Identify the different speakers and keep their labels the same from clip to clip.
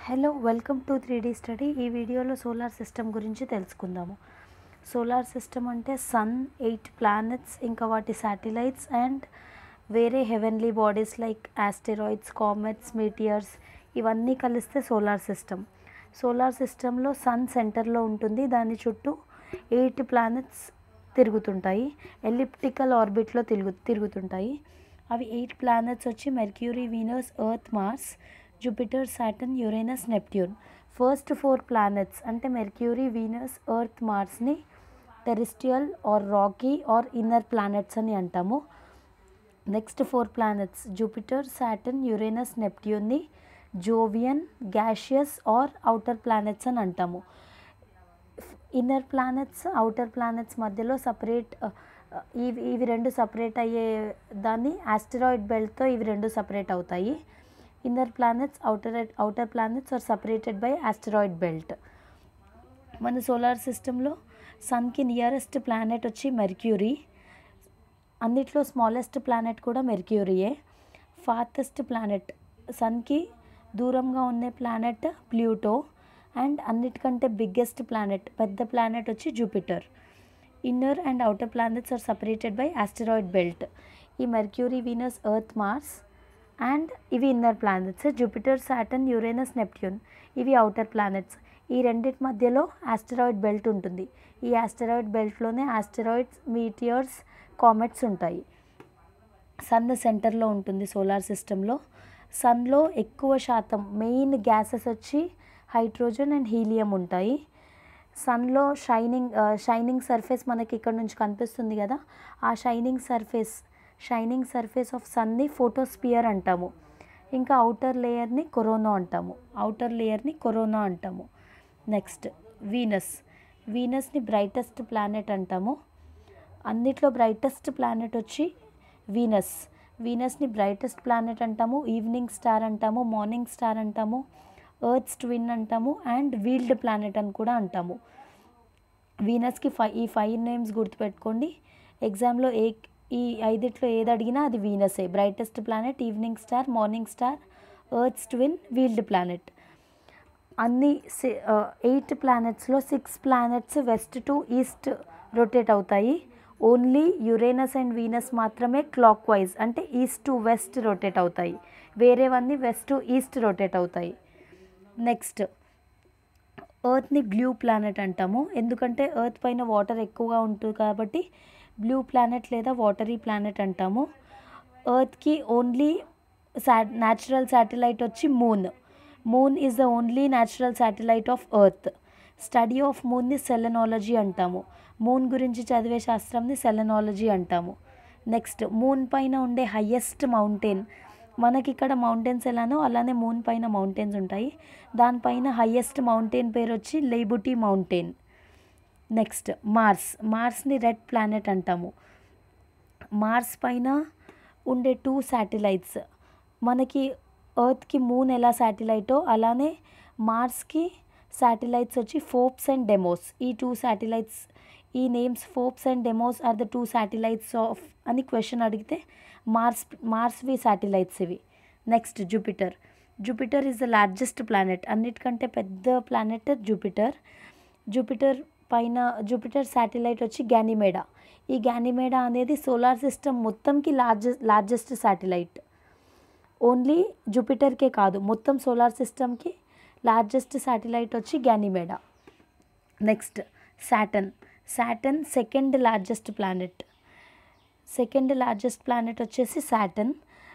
Speaker 1: hello welcome to three D study ఈ వీడియోలో solar system గురించి తెలుసుకుందాము సోలార్ సిస్టమ్ అంటే సన్ ఎయిట్ ప్లానెట్స్ ఇంకా వాటి శాటిలైట్స్ అండ్ వేరే heavenly bodies like asteroids comets meteors ఇవన్నీ కలిస్తే సోలార్ సిస్టమ్ సోలార్ సిస్టంలో సన్ సెంటర్లో ఉంటుంది దాని చుట్టూ ఎయిట్ ప్లానెట్స్ తిరుగుతుంటాయి ఎలిప్టికల్ ఆర్బిట్లో తిరుగు తిరుగుతుంటాయి అవి ఎయిట్ ప్లానెట్స్ వచ్చి Mercury Venus Earth Mars Jupiter Saturn Uranus Neptune first four planets అంటే మెర్క్యూరీ వీనస్ ఎర్త్ మార్స్ని terrestrial or Rocky are inner planets అని అంటాము next four planets Jupiter Saturn Uranus నెప్ట్యూన్ని Jovian gaseous or outer planets అని అంటాము inner planets outer planets మధ్యలో separate ఇవి ఇవి రెండు సపరేట్ అయ్యే దాన్ని ఆస్టరాయిడ్ బెల్ట్తో ఇవి రెండు సపరేట్ అవుతాయి inner planets outer outer planets are separated by asteroid belt మన సోలార్ సిస్టంలో సన్కి నియరెస్ట్ ప్లానెట్ వచ్చి మెర్క్యూరీ అన్నిట్లో స్మాలెస్ట్ ప్లానెట్ కూడా మెర్క్యూరీయే ఫార్తెస్ట్ ప్లానెట్ సన్కి దూరంగా ఉన్న ప్లానెట్ ప్లూటో అండ్ అన్నిటికంటే బిగ్గెస్ట్ ప్లానెట్ పెద్ద ప్లానెట్ వచ్చి Jupiter inner and outer planets are separated by asteroid belt ఈ Mercury Venus Earth Mars and ఇవి inner planets Jupiter Saturn Uranus Neptune ఇవి అవుటర్ ప్లానెట్స్ ఈ రెండింటి మధ్యలో ఆస్టరాయిడ్ బెల్ట్ ఉంటుంది ఈ ఆస్టరాయిడ్ బెల్ట్లోనే ఆస్టరాయిడ్స్ మీటియర్స్ కామెట్స్ ఉంటాయి సన్ సెంటర్లో ఉంటుంది సోలార్ సిస్టంలో సన్లో ఎక్కువ శాతం మెయిన్ గ్యాసెస్ వచ్చి హైడ్రోజన్ అండ్ హీలియం ఉంటాయి సన్లో షైనింగ్ షైనింగ్ సర్ఫేస్ మనకి ఇక్కడ నుంచి కనిపిస్తుంది కదా ఆ shining surface shining surface of సన్ని ఫోటోస్పియర్ అంటాము ఇంకా అవుటర్ లేయర్ని కొరోనా అంటాము అవుటర్ లేయర్ని కొరోనా అంటాము నెక్స్ట్ వీనస్ వీనస్ని బ్రైటెస్ట్ ప్లానెట్ అంటాము అన్నిట్లో బ్రైటెస్ట్ ప్లానెట్ వచ్చి వీనస్ వీనస్ని బ్రైటెస్ట్ ప్లానెట్ అంటాము ఈవినింగ్ స్టార్ అంటాము మార్నింగ్ స్టార్ అంటాము ఎర్త్స్ ట్విన్ అంటాము అండ్ వీల్డ్ ప్లానెట్ అని కూడా అంటాము వీనస్కి ఫైవ్ ఈ ఫైవ్ నేమ్స్ గుర్తుపెట్టుకోండి ఎగ్జామ్లో ఏ ఈ ఐదిట్లో ఏది అడిగినా అది వీనసే brightest planet evening star morning star Earth's twin veiled planet అన్ని ఎయిట్ ప్లానెట్స్లో six planets west to east rotate అవుతాయి ఓన్లీ యురేనస్ అండ్ వీనస్ మాత్రమే క్లాక్ వైజ్ అంటే ఈస్ట్ టు వెస్ట్ రొటేట్ అవుతాయి వేరేవన్నీ వెస్ట్ టు ఈస్ట్ రొటేట్ అవుతాయి next ఎర్త్ని blue planet అంటాము ఎందుకంటే ఎర్త్ పైన వాటర్ ఎక్కువగా ఉంటుంది కాబట్టి బ్లూ ప్లానెట్ లేదా వాటరీ ప్లానెట్ అంటాము ఎర్త్కి ఓన్లీ సా న్యాచురల్ శాటిలైట్ వచ్చి moon moon is the only natural satellite of Earth study of మూన్ని సెలనాలజీ అంటాము మూన్ గురించి చదివే శాస్త్రంని సెలనాలజీ అంటాము నెక్స్ట్ మూన్ పైన ఉండే హయ్యెస్ట్ మౌంటైన్ మనకి ఇక్కడ మౌంటైన్స్ ఎలానో అలానే మూన్ పైన మౌంటైన్స్ ఉంటాయి దానిపైన హయ్యెస్ట్ మౌంటైన్ పేరు వచ్చి లేబుటీ మౌంటైన్ నెక్స్ట్ మార్స్ మార్స్ని రెడ్ ప్లానెట్ అంటాము మార్స్ పైన ఉండే టూ శాటిలైట్స్ మనకి ఎర్త్కి మూన్ ఎలా శాటిలైటో అలానే మార్స్కి శాటిలైట్స్ వచ్చి ఫోప్స్ అండ్ డెమోస్ ఈ టూ శాటిలైట్స్ ఈ names Phobos and Deimos are the two satellites of అని క్వశ్చన్ అడిగితే మార్స్ మార్స్వి శాటిలైట్స్ ఇవి next Jupiter Jupiter is the largest planet అన్నిటికంటే పెద్ద ప్లానెట్ జూపిటర్ జూపిటర్ పైన జూపిటర్ శాటిలైట్ వచ్చి గ్యానిమేడా ఈ గ్యానిమేడా అనేది సోలార్ సిస్టమ్ మొత్తంకి లార్జెస్ట్ లార్జెస్ట్ శాటిలైట్ ఓన్లీ జూపిటర్కే కాదు మొత్తం సోలార్ సిస్టమ్కి లార్జెస్ట్ శాటిలైట్ వచ్చి Ganymede next Saturn Saturn second largest planet second largest planet వచ్చేసి Saturn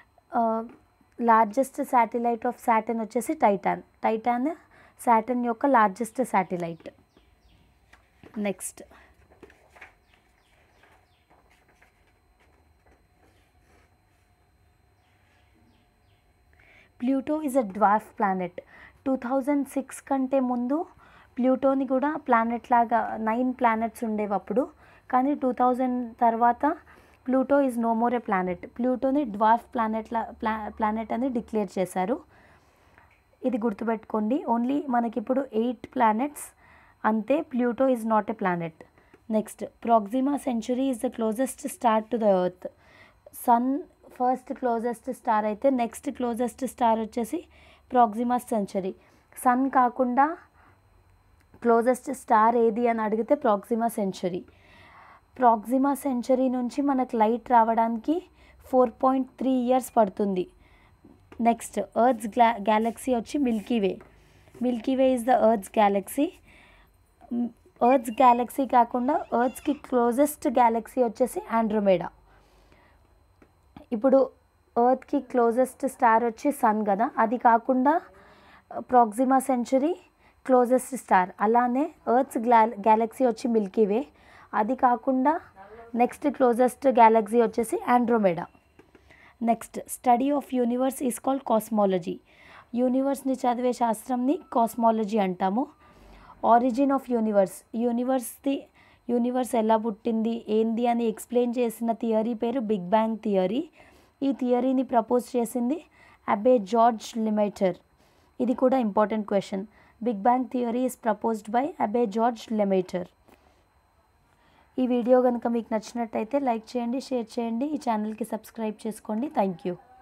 Speaker 1: largest satellite of Saturn వచ్చేసి టైటాన్ టైటాన్ సాటన్ యొక్క largest satellite next Pluto is a dwarf planet two thousand six కంటే ముందు ప్లూటోని కూడా planet లాగా nine planets ఉండేవి అప్పుడు కానీ టూ థౌజండ్ తర్వాత Pluto is no more a planet ప్లూటోని డ్వార్ఫ్ ప్లానెట్ లా ప్లా ప్లానెట్ అని డిక్లేర్ చేశారు ఇది గుర్తుపెట్టుకోండి ఓన్లీ మనకిప్పుడు ఎయిట్ ప్లానెట్స్ అంతే Pluto is not a planet next Proxima Centauri is the closest star to the Earth sun first closest star అయితే నెక్స్ట్ క్లోజెస్ట్ స్టార్ వచ్చేసి ప్రాక్సిమా సెంచరీ సన్ కాకుండా క్లోజెస్ట్ స్టార్ ఏది అని అడిగితే ప్రాక్సిమా సెంచరీ ప్రాక్సిమా సెంచరీ నుంచి మనకు light రావడానికి four point three years పడుతుంది నెక్స్ట్ ఎర్త్స్ గ్లా గ్యాలక్సీ వచ్చి Milky Way Milky Way is the Earth's galaxy Earth's galaxy కాకుండా ఎర్త్స్కి క్లోజెస్ట్ గ్యాలక్సీ వచ్చేసి ఆండ్రోమేడా ఇప్పుడు ఎర్త్కి క్లోజెస్ట్ స్టార్ వచ్చి సన్ కదా అది కాకుండా ప్రాక్సిమా సెంచరీ క్లోజెస్ట్ స్టార్ అలానే ఎర్త్స్ గ్లా గ్యాలక్సీ వచ్చి మిల్కీ వే అది కాకుండా నెక్స్ట్ క్లోజెస్ట్ గ్యాలక్సీ వచ్చేసి Andromeda next study of universe is called cosmology యూనివర్స్ని చదివే శాస్త్రంని కాస్మాలజీ అంటాము ఆరిజిన్ ఆఫ్ యూనివర్స్ యూనివర్స్ది యూనివర్స్ ఎలా పుట్టింది ఏంది అని ఎక్స్ప్లెయిన్ చేసిన థియరీ పేరు బిగ్ బ్యాంగ్ థియరీ ఈ థియరీని ప్రపోజ్ చేసింది అబే జార్జ్ లిమైటర్ ఇది కూడా important question big bang theory is proposed by Abbe George Lemaitre ఈ వీడియో కనుక మీకు నచ్చినట్టయితే లైక్ చేయండి షేర్ చేయండి ఈ ఛానల్కి సబ్స్క్రైబ్ చేసుకోండి థ్యాంక్ యూ